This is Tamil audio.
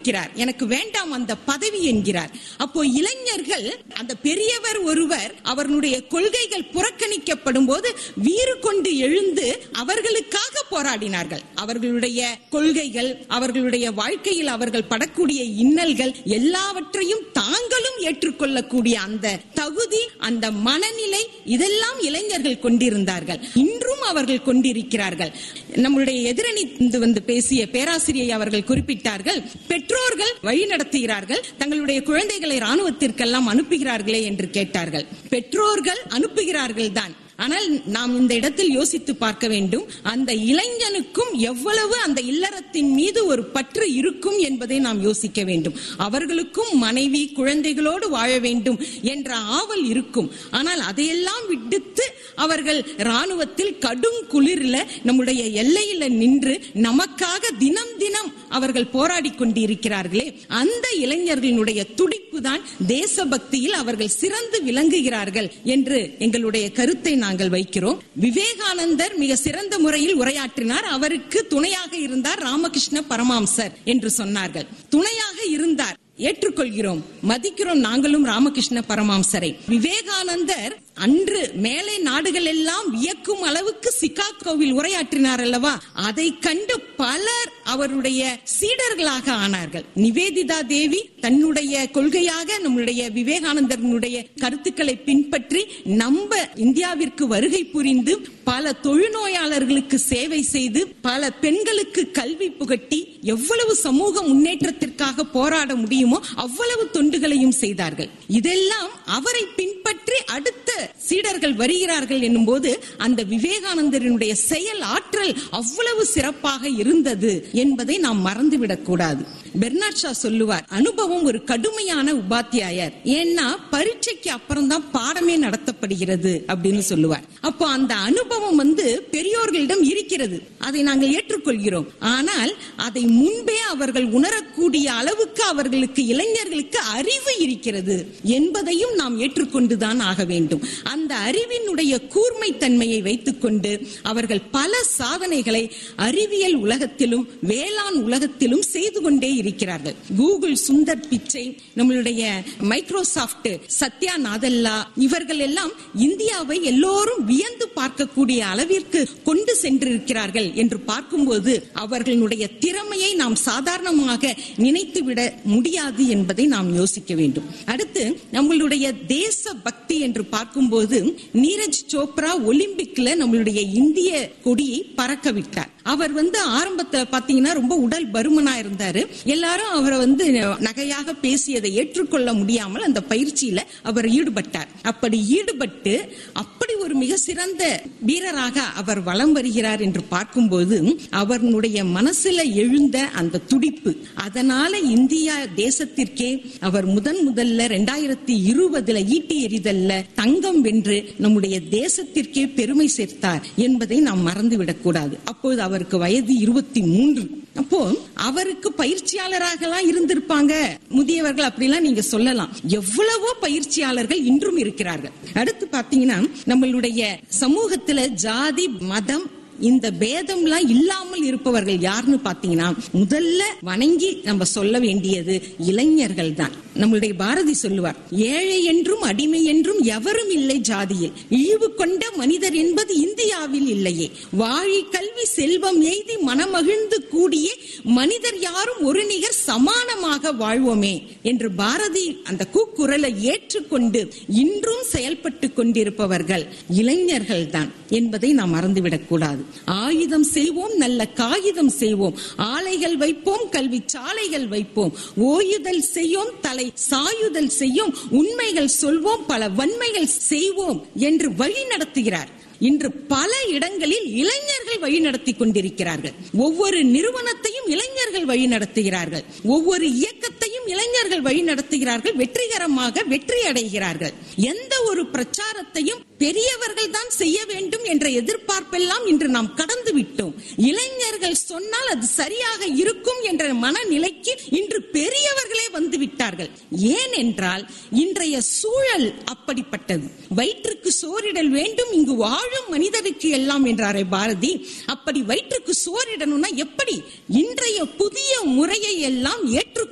இருக்கிறார் எனக்கு வேண்டாம் அந்த பதவி என்கிறார் அப்போ இளைஞர்கள் அந்த பெரியவர் ஒருவர் அவர்களுடைய கொள்கைகள் புறக்கணிக்கப்படும் போது வீறு கொண்டு எழுந்து அவர்களுக்காக போராடினார்கள் அவர்களுடைய கொள்கைகள் அவர்களுடைய வாழ்க்கையில் அவர்கள் படக்கூடிய இன்னல்கள் எல்லாவற்றையும் தாங்களும் ஏற்றுக்கொள்ளக்கூடிய அந்த தகுதி அந்த மனநிலை இதெல்லாம் இளைஞர்கள் கொண்டிருந்தார்கள் இன்றும் அவர்கள் கொண்டிருக்கிறார்கள் நம்முடைய எதிரணி இருந்து வந்து பேசிய பேராசிரியை அவர்கள் குறிப்பிட்டார்கள் பெற்றோர்கள் வழி நடத்துகிறார்கள் தங்களுடைய குழந்தைகளை ராணுவத்திற்கெல்லாம் அனுப்புகிறார்களே என்று கேட்டார்கள் பெற்றோர்கள் அனுப்புகிறார்கள் தான் ஆனால் நாம் இந்த இடத்தில் யோசித்து பார்க்க வேண்டும் அந்த இளைஞனுக்கும் எவ்வளவு அந்த இல்லறத்தின் மீது ஒரு பற்று இருக்கும் என்பதை நாம் யோசிக்க வேண்டும் அவர்களுக்கும் மனைவி குழந்தைகளோடு வாழ வேண்டும் என்ற ஆவல் இருக்கும் ஆனால் அதையெல்லாம் விடுத்து அவர்கள் ராணுவத்தில் கடும் குளிரில் நம்முடைய எல்லையில நின்று நமக்காக தினம் தினம் அவர்கள் போராடி கொண்டிருக்கிறார்களே அந்த இளைஞர்களினுடைய துடிப்பு தான் தேசபக்தியில் அவர்கள் சிறந்து விளங்குகிறார்கள் என்று எங்களுடைய கருத்தை நாங்கள் வைக்கிறோம் விவேகானந்தர் மிக சிறந்த முறையில் உரையாற்றினார் அவருக்கு துணையாக இருந்தார் ராமகிருஷ்ண பரமாம்சர் என்று சொன்னார்கள் துணையாக இருந்தார் ஏற்றுக்கொள்கிறோம் மதிக்கிறோம் நாங்களும் ராமகிருஷ்ண பரமாம்சரை விவேகானந்தர் அன்று மேலை நாடுகள் எல்லாம் வியக்கும் அளவுக்கு சிகாகோவில் உரையாற்றினார் அல்லவா அதை கண்டு பலர் அவருடைய சீடர்களாக ஆனார்கள் நிவேதிதா தேவி தன்னுடைய கொள்கையாக நம்முடைய விவேகானந்தரனுடைய கருத்துக்களை பின்பற்றி நம்ம இந்தியாவிற்கு வருகை புரிந்து பல தொழுநோயாளர்களுக்கு சேவை செய்து பல பெண்களுக்கு கல்வி புகட்டி எவ்வளவு சமூக முன்னேற்றத்திற்காக போராட முடியுமோ அவ்வளவு தொண்டுகளையும் செய்தார்கள் இதெல்லாம் அவரை பின்பற்றி அடுத்த சீடர்கள் வருகிறார்கள் என்னும் போது அந்த விவேகானந்தரினுடைய செயல் ஆற்றல் அவ்வளவு சிறப்பாக இருந்தது என்பதை நாம் மறந்துவிடக் கூடாது பெர்னாட் ஷா சொல்லுவார் அனுபவம் ஒரு கடுமையான உபாத்தியாயர் ஏன்னா பரீட்சைக்கு அப்புறம் தான் பாடமே நடத்தப்படுகிறது அப்படின்னு சொல்லுவார் அப்போ அந்த அனுபவம் வந்து பெரியோர்களிடம் இருக்கிறது அதை நாங்கள் ஏற்றுக்கொள்கிறோம் ஆனால் அதை முன்பே அவர்கள் உணரக்கூடிய அளவுக்கு அவர்களுக்கு இளைஞர்களுக்கு அறிவு இருக்கிறது என்பதையும் நாம் ஏற்றுக்கொண்டுதான் ஆக வேண்டும் அந்த அறிவினுடைய கூர்மை தன்மையை வைத்துக்கொண்டு அவர்கள் பல சாதனைகளை அறிவியல் உலகத்திலும் வேளாண் உலகத்திலும் செய்து கொண்டே இருக்கிறார்கள் கூகுள் சுந்தர் பிச்சை நம்மளுடைய மைக்ரோசாப்ட் சத்யா நாதல்லா இவர்கள் எல்லாம் இந்தியாவை எல்லோரும் வியந்து பார்க்கக்கூடிய அளவிற்கு கொண்டு சென்றிருக்கிறார்கள் என்று பார்க்கும்போது அவர்களுடைய திறமையை நாம் சாதாரணமாக நினைத்துவிட முடியாது என்பதை நாம் யோசிக்க வேண்டும் அடுத்து நம்மளுடைய தேச பக்தி என்று பார்க்கும்போது நீரஜ் சோப்ரா ஒலிம்பிக்ல நம்மளுடைய இந்திய கொடியை பறக்க விட்டார் அவர் வந்து ஆரம்பத்துல பாத்தீங்கன்னா ரொம்ப உடல் பருமனா இருந்தாரு எல்லாரும் அவரை வந்து நகையாக பேசியதை ஏற்றுக்கொள்ள முடியாமல் அந்த பயிற்சியில அவர் ஈடுபட்டார் அப்படி ஈடுபட்டு அப்படி ஒரு மிக சிறந்த வீரராக அவர் வலம் வருகிறார் என்று பார்க்கும்போது அவர்களுடைய மனசுல எழுந்த அந்த துடிப்பு அதனால இந்தியா தேசத்திற்கே அவர் முதன் முதல்ல ரெண்டாயிரத்தி இருபதுல ஈட்டி எறிதல்ல தங்கம் வென்று நம்முடைய தேசத்திற்கே பெருமை சேர்த்தார் என்பதை நாம் மறந்துவிடக் கூடாது அப்போது அவருக்கு வயது இருபத்தி மூன்று அப்போ அவருக்கு பயிற்சியாளராக எல்லாம் இருந்திருப்பாங்க முதியவர்கள் அப்படிலாம் நீங்க சொல்லலாம் எவ்வளவோ பயிற்சியாளர்கள் இன்றும் இருக்கிறார்கள் அடுத்து பாத்தீங்கன்னா நம்மளுடைய சமூகத்துல ஜாதி மதம் இந்த பேதம்லாம் இல்லாமல் இருப்பவர்கள் யாருன்னு பாத்தீங்கன்னா முதல்ல வணங்கி நம்ம சொல்ல வேண்டியது இளைஞர்கள் தான் நம்மளுடைய பாரதி சொல்லுவார் ஏழை என்றும் அடிமை என்றும் எவரும் இல்லை ஜாதியில் இழிவு கொண்ட மனிதர் என்பது இந்தியாவில் இல்லையே வாழி கல்வி செல்வம் எய்தி மனமகிழ்ந்து கூடிய மனிதர் யாரும் ஒரு நிகர் சமானமாக வாழ்வோமே என்று பாரதி அந்த கூக்குரலை ஏற்றுக்கொண்டு இன்றும் செயல்பட்டு கொண்டிருப்பவர்கள் இளைஞர்கள் தான் என்பதை நாம் மறந்துவிடக் கூடாது ஆயுதம் செய்வோம் நல்ல காகிதம் செய்வோம் ஆலைகள் வைப்போம் கல்வி சாலைகள் வைப்போம் ஓயுதல் செய்யோம் தலை சாயுதல் செய்யோம் உண்மைகள் சொல்வோம் பல வன்மைகள் செய்வோம் என்று வழி நடத்துகிறார் இன்று பல இடங்களில் இளைஞர்கள் வழி நடத்தி கொண்டிருக்கிறார்கள் ஒவ்வொரு நிறுவனத்தையும் இளைஞர்கள் வழி நடத்துகிறார்கள் ஒவ்வொரு இயக்கத்தையும் இளைஞர்கள் வழி நடத்துகிறார்கள் வெற்றிகரமாக வெற்றி அடைகிறார்கள் எந்த ஒரு பிரச்சாரத்தையும் பெரியவர்கள் தான் செய்ய வேண்டும் என்ற எதிர்பார்ப்பெல்லாம் இன்று நாம் கடந்து விட்டோம் இளைஞர்கள் சொன்னால் அது சரியாக இருக்கும் என்ற மனநிலைக்கு இன்று பெரியவர்களே வந்து விட்டார்கள் ஏனென்றால் இன்றைய சூழல் அப்படிப்பட்டது வயிற்றுக்கு சோறிடல் வேண்டும் இங்கு வாழும் மனிதருக்கு எல்லாம் என்றாரே பாரதி அப்படி வயிற்றுக்கு சோறிடணும்னா எப்படி இன்றைய புதிய முறையை எல்லாம் ஏற்றுக்கொண்டு